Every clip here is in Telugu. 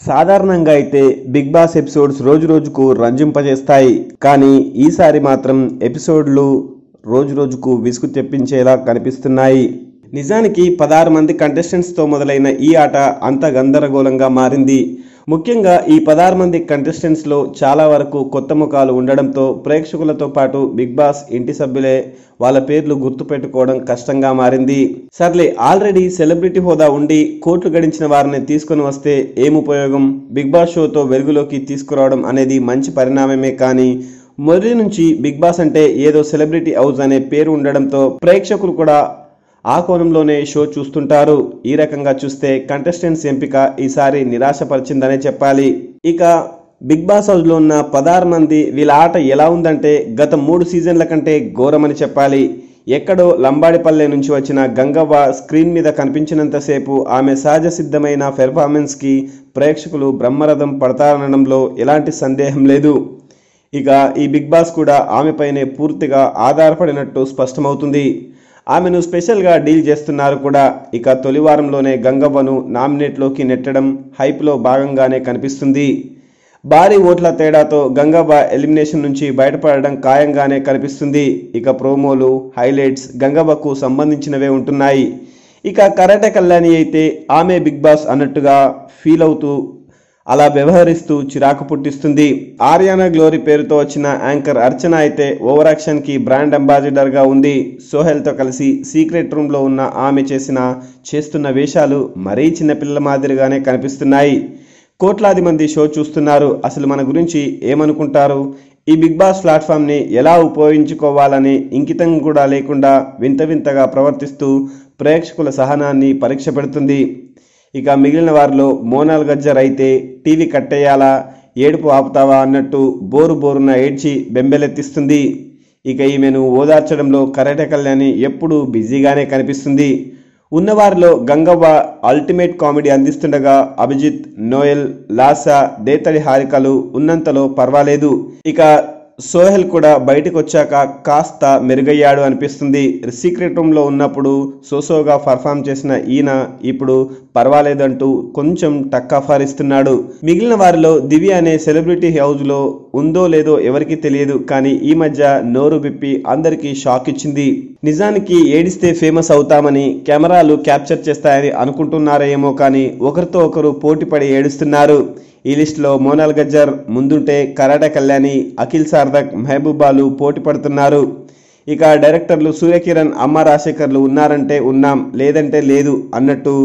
సాధారణంగా అయితే బిగ్ బాస్ ఎపిసోడ్స్ రోజు రోజుకు రంజింపజేస్తాయి కానీ ఈసారి మాత్రం ఎపిసోడ్లు రోజు రోజుకు విసుగు తెప్పించేలా కనిపిస్తున్నాయి నిజానికి పదహారు మంది కంటెస్టెంట్స్తో మొదలైన ఈ ఆట అంత గందరగోళంగా మారింది ముఖ్యంగా ఈ పదహారు మంది కంటెస్టెంట్స్లో చాలా వరకు కొత్త ముఖాలు ఉండడంతో ప్రేక్షకులతో పాటు బిగ్ బాస్ ఇంటి సభ్యులే వాళ్ళ పేర్లు గుర్తుపెట్టుకోవడం కష్టంగా మారింది సర్లే ఆల్రెడీ సెలబ్రిటీ హోదా ఉండి కోట్లు గడించిన వారిని తీసుకొని వస్తే ఏం ఉపయోగం బిగ్ బాస్ షోతో వెలుగులోకి తీసుకురావడం అనేది మంచి పరిణామమే కానీ మొదటి నుంచి బిగ్ బాస్ అంటే ఏదో సెలబ్రిటీ హౌస్ అనే పేరు ఉండడంతో ప్రేక్షకులు కూడా ఆ కోణంలోనే షో చూస్తుంటారు ఈ రకంగా చూస్తే కంటెస్టెంట్స్ ఎంపిక ఈసారి నిరాశపరిచిందనే చెప్పాలి ఇక బిగ్ బాస్ హౌస్లో ఉన్న పదహారు మంది వీళ్ళ ఆట ఎలా ఉందంటే గత మూడు సీజన్ల కంటే ఘోరమని చెప్పాలి ఎక్కడో లంబాడిపల్లె నుంచి వచ్చిన గంగవ్వ స్క్రీన్ మీద కనిపించినంతసేపు ఆమె సహజ సిద్ధమైన పెర్ఫార్మెన్స్కి ప్రేక్షకులు బ్రహ్మరథం పడతారనడంలో ఎలాంటి సందేహం లేదు ఇక ఈ బిగ్ బాస్ కూడా ఆమెపైనే పూర్తిగా ఆధారపడినట్టు స్పష్టమవుతుంది ఆమెను స్పెషల్గా డీల్ చేస్తున్నారు కూడా ఇక తొలి వారంలోనే గంగవ్వను నామినేట్లోకి నెట్టడం హైప్లో భాగంగానే కనిపిస్తుంది భారీ ఓట్ల తేడాతో గంగవ్వ ఎలిమినేషన్ నుంచి బయటపడడం ఖాయంగానే కనిపిస్తుంది ఇక ప్రోమోలు హైలైట్స్ గంగవ్వకు సంబంధించినవే ఉంటున్నాయి ఇక కరాటే కళ్యాణి అయితే ఆమె బిగ్ బాస్ అన్నట్టుగా ఫీల్ అవుతూ అలా వ్యవహరిస్తూ చిరాకు పుట్టిస్తుంది ఆర్యానా గ్లోరీ పేరుతో వచ్చిన యాంకర్ అర్చన అయితే ఓవర్ యాక్షన్కి బ్రాండ్ అంబాసిడర్గా ఉంది సోహెల్తో కలిసి సీక్రెట్ రూమ్లో ఉన్న ఆమె చేసిన చేస్తున్న వేషాలు మరీ చిన్నపిల్లల మాదిరిగానే కనిపిస్తున్నాయి కోట్లాది మంది షో చూస్తున్నారు అసలు మన గురించి ఏమనుకుంటారు ఈ బిగ్ బాస్ ప్లాట్ఫామ్ని ఎలా ఉపయోగించుకోవాలనే ఇంకితం కూడా లేకుండా వింత వింతగా ప్రవర్తిస్తూ ప్రేక్షకుల సహనాన్ని పరీక్ష పెడుతుంది ఇక మిగిలిన వారిలో మోనాల్ గజ్జర్ అయితే టీవీ కట్టేయాలా ఏడుపు ఆపుతావా అన్నట్టు బోరు బోరున ఏడ్చి బెంబెలెత్తిస్తుంది ఇక ఈమెను ఓదార్చడంలో కరాటే కళ్యాణి ఎప్పుడూ బిజీగానే కనిపిస్తుంది ఉన్నవారిలో గంగవ్వ అల్టిమేట్ కామెడీ అందిస్తుండగా అభిజిత్ నోయల్ లాసా దేతడి హారికలు ఉన్నంతలో పర్వాలేదు ఇక సోహెల్ కూడా బయటకు వచ్చాక కాస్త మెరుగయ్యాడు అనిపిస్తుంది సీక్రెట్ రూమ్లో ఉన్నప్పుడు సోసోగా పర్ఫామ్ చేసిన ఈయన ఇప్పుడు పర్వాలేదంటూ కొంచెం టక్కాఫార్ ఇస్తున్నాడు మిగిలిన వారిలో దివ్య అనే సెలబ్రిటీ హౌస్లో ఉందో లేదో ఎవరికి తెలియదు కానీ ఈ మధ్య నోరు విప్పి అందరికీ షాక్ ఇచ్చింది నిజానికి ఏడిస్తే ఫేమస్ అవుతామని కెమెరాలు క్యాప్చర్ చేస్తాయని అనుకుంటున్నారేమో కానీ ఒకరితో ఒకరు పోటీపడి ఏడుస్తున్నారు ఈ లిస్టులో మోనాల్ గజ్జర్ ముందుంటే కరాటే కళ్యాణి అఖిల్ సార్దక్ మహబూబాలు పోటీ పడుతున్నారు ఇక డైరెక్టర్లు సూర్యకిరణ్ అమ్మ రాజశేఖర్లు ఉన్నారంటే ఉన్నాం లేదంటే లేదు అన్నట్టు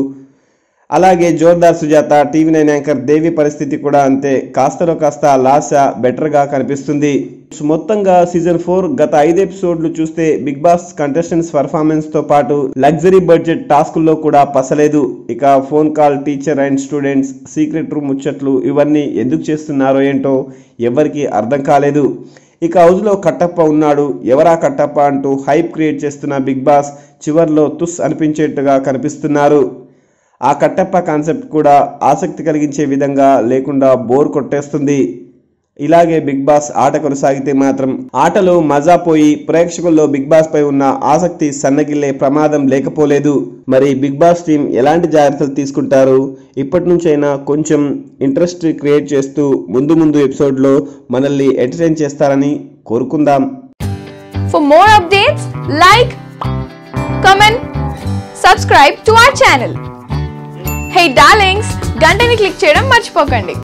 అలాగే Jordar Sujatha TV nine anchor Devi పరిస్థితి కూడా అంతే కాస్తలో కాస్త లాస బెటర్గా కనిపిస్తుంది మొత్తంగా సీజన్ ఫోర్ గత ఐదు ఎపిసోడ్లు చూస్తే బిగ్ బాస్ కంటెస్టెంట్స్ పర్ఫార్మెన్స్తో పాటు లగ్జరీ బడ్జెట్ టాస్కుల్లో కూడా పసలేదు ఇక phone call teacher and students secret room ముచ్చట్లు ఇవన్నీ ఎందుకు చేస్తున్నారో ఏంటో ఎవరికి అర్థం కాలేదు ఇక హౌస్లో కట్టప్ప ఉన్నాడు ఎవరా కట్టప్ప అంటూ హైప్ క్రియేట్ చేస్తున్న బిగ్ బాస్ చివర్లో తుస్ అనిపించేట్టుగా కనిపిస్తున్నారు ఆ కట్టప్ప కాన్సెప్ట్ కూడా ఆసక్తి కలిగించే విధంగా లేకుండా బోర్ కొట్టేస్తుంది ఇలాగే బిగ్ బాస్ ఆట కొనసాగితే మాత్రం ఆటలో మజా పోయి ప్రేక్షకుల్లో బిగ్ బాస్ పై ఉన్న ఆసక్తి సన్నగిల్లే ప్రమాదం లేకపోలేదు మరి బిగ్ బాస్ టీం ఎలాంటి జాగ్రత్తలు తీసుకుంటారు ఇప్పటి నుంచైనా కొంచెం ఇంట్రెస్ట్ క్రియేట్ చేస్తూ ముందు ముందు ఎపిసోడ్లో మనల్ని ఎంటర్టైన్ చేస్తారని కోరుకుందాం For more updates, like, comment, subscribe to our channel. Hey darlings, గంటని click చేయడం మర్చిపోకండి